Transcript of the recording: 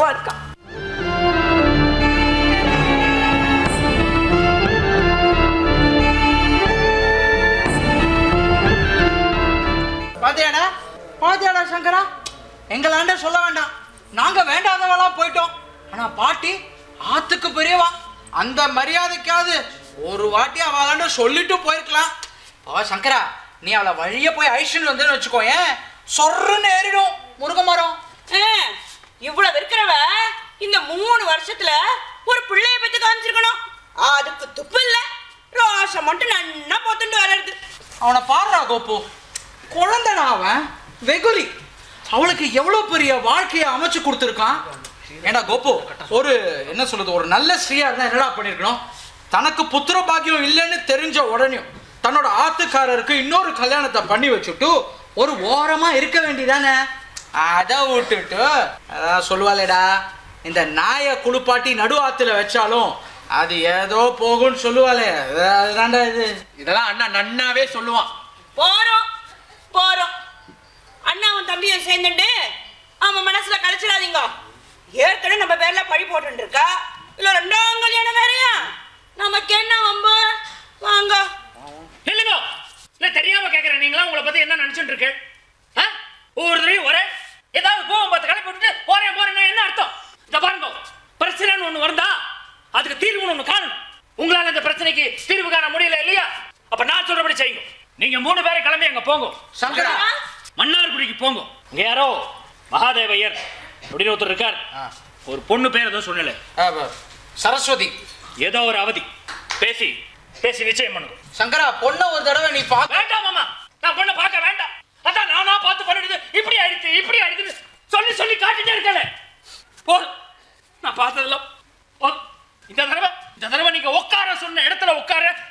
பகவான் இருக்கான் பாத்தியாடா பாத்தியாடா சங்கரா எங்களாண்ட சொல்ல வேண்டாம் நாங்க வேண்டாதவளா போயிட்டோம் ஆனா பாட்டி ஆத்துக்கு பெரியவா அந்த மரியாதைக்காவது ஒரு வாட்டி அவளாண்ட சொல்லிட்டு போயிருக்கலாம் பா சங்கரா நீ அவளை வழிய போய் ஐஷன் வந்துன்னு வச்சுக்கோ ஏன் சொர்றன்னு ஏறிடும் முருங்க மரம் ஆ, இவ்வளவு இருக்கிறவ இந்த மூணு வருஷத்துல ஒரு பிள்ளைய பத்தி காமிச்சிருக்கணும் அதுக்கு துப்பு இல்ல ரோஷம் மட்டும் நன்னா போத்துட்டு வளருது அவனை பாடுறா கோப்பு குழந்தைடா அவன் வெகுலி அவளுக்கு எவ்வளவு பெரிய வாழ்க்கையை அமைச்சு கொடுத்துருக்கான் ஏண்டா கோப்பு ஒரு என்ன சொல்றது ஒரு நல்ல ஸ்ரீயா இருந்தா என்னடா பண்ணிருக்கணும் தனக்கு புத்திர பாக்கியம் இல்லைன்னு தெரிஞ்ச உடனே தன்னோட ஆத்துக்காரருக்கு இன்னொரு கல்யாணத்தை பண்ணி வச்சுட்டு ஒரு ஓரமா இருக்க வேண்டியதானே அதை விட்டுட்டு அதான் சொல்லுவாளேடா இந்த நாயை குளிப்பாட்டி நடு ஆத்துல வச்சாலும் அது ஏதோ போகும்னு சொல்லுவாளே அது- அதுதான்டா இது இதெல்லாம் அண்ணா நன்னாவே சொல்லுவான் போறோம் போறோம் அண்ணாவும் தம்பியும் சேர்ந்துட்டு அவன் மனசுல கழிச்சிடாதீங்க ஏற்கனவே நம்ம பேர்ல பழி போட்டு இருக்கா இல்ல ரெண்டாம் கல்யாணம் வேறயா நமக்கு என்ன வம்பு வாங்க இல்லைங்க இல்ல தெரியாம கேக்குறேன் நீங்களா உங்களை பத்தி என்ன நினைச்சுட்டு இருக்கு ஆ? ஒவ்வொரு தடவையும் ஒரே ஏதாவது கோவம் பார்த்து கடை போட்டுட்டு போறேன் போறேன்னா என்ன அர்த்தம் இந்த பாருங்க பிரச்சனைன்னு ஒண்ணு வந்தா அதுக்கு தீர்வுன்னு ஒண்ணு காணும் உங்களால இந்த பிரச்சனைக்கு தீர்வு காண முடியல இல்லையா அப்ப நான் சொல்றபடி செய்யுங்க நீங்க மூணு பேரும் கிளம்பி அங்க போங்க சங்கரா மன்னார்குடிக்கு போங்க இங்க யாரோ மகாதேவையர் அப்படின்னு ஒருத்தர் இருக்கார் ஒரு பொண்ணு பேர் ஏதோ சொன்னல ஆ, சரஸ்வதி ஏதோ ஒரு அவதி பேசி பேசி நிச்சயம் பண்ணுங்க சங்கரா பொண்ணை ஒரு தடவை நீ பாக்க வேண்டாம் மாமா நான் பொண்ணை பார்க்க வேண்டாம் அதான் நானா பார்த்து பண்ணிடுது இப்படி ஆயிடுச்சு இப்படி ஆயிடுச்சுன்னு சொல்லி சொல்லி காட்டிட்டே இருக்கல போதும் நான் பார்த்ததுல போதும் இந்த தடவை இந்த தடவை நீங்க உட்கார சொன்ன இடத்துல உட்கார